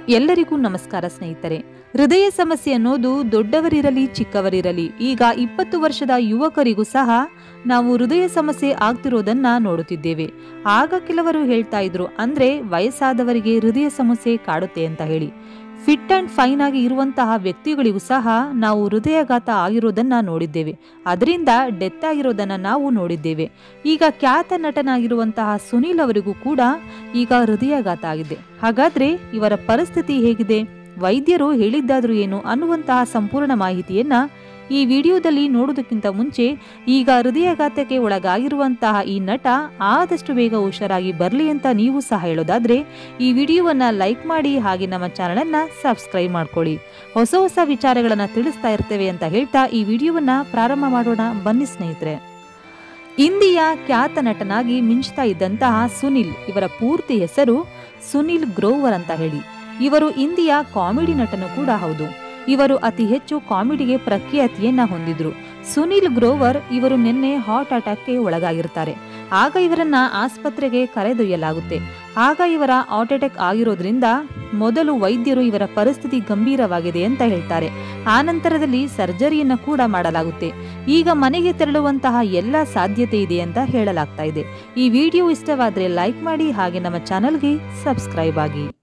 ಎಲ್ಲರಿಗೂ ನಮಸ್ಕಾರ ಸ್ನೇಹಿತರೆ ಹೃದಯ ಸಮಸ್ಯೆ ಅನ್ನೋದು ದೊಡ್ಡವರಿರಲಿ ಚಿಕ್ಕವರಿರಲಿ ಈಗ ಇಪ್ಪತ್ತು ವರ್ಷದ ಯುವಕರಿಗೂ ಸಹ ನಾವು ಹೃದಯ ಸಮಸ್ಯೆ ಆಗ್ತಿರೋದನ್ನ ನೋಡುತ್ತಿದ್ದೇವೆ ಆಗ ಕೆಲವರು ಹೇಳ್ತಾ ಇದ್ರು ಅಂದ್ರೆ ವಯಸ್ಸಾದವರಿಗೆ ಹೃದಯ ಸಮಸ್ಯೆ ಕಾಡುತ್ತೆ ಅಂತ ಹೇಳಿ ಫಿಟ್ ಅಂಡ್ ಫೈನ್ ಆಗಿ ಇರುವಂತಹ ವ್ಯಕ್ತಿಗಳಿಗೂ ಸಹ ನಾವು ಹೃದಯಾಘಾತ ಆಗಿರೋದನ್ನ ನೋಡಿದ್ದೇವೆ ಅದರಿಂದ ಡೆತ್ ಆಗಿರೋದನ್ನ ನಾವು ನೋಡಿದ್ದೇವೆ ಈಗ ಖ್ಯಾತ ನಟನಾಗಿರುವಂತಹ ಸುನೀಲ್ ಅವರಿಗೂ ಕೂಡ ಈಗ ಹೃದಯಾಘಾತ ಆಗಿದೆ ಹಾಗಾದ್ರೆ ಇವರ ಪರಿಸ್ಥಿತಿ ಹೇಗಿದೆ ವೈದ್ಯರು ಹೇಳಿದ್ದಾದ್ರೂ ಏನು ಅನ್ನುವಂತಹ ಸಂಪೂರ್ಣ ಮಾಹಿತಿಯನ್ನ ಈ ವಿಡಿಯೋದಲ್ಲಿ ನೋಡೋದಕ್ಕಿಂತ ಮುಂಚೆ ಈಗ ಹೃದಯಾಘಾತಕ್ಕೆ ಒಳಗಾಗಿರುವಂತಹ ಈ ನಟ ಆದಷ್ಟು ಬೇಗ ಹುಷಾರಾಗಿ ಬರಲಿ ಅಂತ ನೀವು ಸಹ ಹೇಳೋದಾದ್ರೆ ಈ ವಿಡಿಯೋವನ್ನ ಲೈಕ್ ಮಾಡಿ ಹಾಗೆ ನಮ್ಮ ಚಾನಲನ್ನ ಸಬ್ಸ್ಕ್ರೈಬ್ ಮಾಡ್ಕೊಳ್ಳಿ ಹೊಸ ಹೊಸ ವಿಚಾರಗಳನ್ನ ತಿಳಿಸ್ತಾ ಇರ್ತೇವೆ ಅಂತ ಹೇಳ್ತಾ ಈ ವಿಡಿಯೋವನ್ನ ಪ್ರಾರಂಭ ಮಾಡೋಣ ಬನ್ನಿ ಸ್ನೇಹಿತರೆ ಇಂದಿಯ ಖ್ಯಾತ ನಟನಾಗಿ ಮಿಂಚ್ತಾ ಇದ್ದಂತಹ ಸುನಿಲ್ ಇವರ ಪೂರ್ತಿ ಹೆಸರು ಸುನಿಲ್ ಗ್ರೋವರ್ ಅಂತ ಹೇಳಿ ಇವರು ಇಂದಿಯ ಕಾಮಿಡಿ ನಟನು ಕೂಡ ಹೌದು ಇವರು ಅತಿ ಹೆಚ್ಚು ಕಾಮಿಡಿಗೆ ಪ್ರಖ್ಯಾತಿಯನ್ನ ಹೊಂದಿದ್ರು ಸುನಿಲ್ ಗ್ರೋವರ್ ಇವರು ನಿನ್ನೆ ಹಾರ್ಟ್ ಅಟ್ಯಾಕ್ಗೆ ಒಳಗಾಗಿರ್ತಾರೆ ಆಗ ಇವರನ್ನ ಆಸ್ಪತ್ರೆಗೆ ಕರೆದೊಯ್ಯಲಾಗುತ್ತೆ ಆಗ ಇವರ ಹಾರ್ಟ್ ಅಟ್ಯಾಕ್ ಆಗಿರೋದ್ರಿಂದ ಮೊದಲು ವೈದ್ಯರು ಇವರ ಪರಿಸ್ಥಿತಿ ಗಂಭೀರವಾಗಿದೆ ಅಂತ ಹೇಳ್ತಾರೆ ಆ ನಂತರದಲ್ಲಿ ಸರ್ಜರಿಯನ್ನ ಕೂಡ ಮಾಡಲಾಗುತ್ತೆ ಈಗ ಮನೆಗೆ ತೆರಳುವಂತಹ ಎಲ್ಲ ಸಾಧ್ಯತೆ ಇದೆ ಅಂತ ಹೇಳಲಾಗ್ತಾ ಇದೆ ಈ ವಿಡಿಯೋ ಇಷ್ಟವಾದ್ರೆ ಲೈಕ್ ಮಾಡಿ ಹಾಗೆ ನಮ್ಮ ಚಾನಲ್ಗೆ ಸಬ್ಸ್ಕ್ರೈಬ್ ಆಗಿ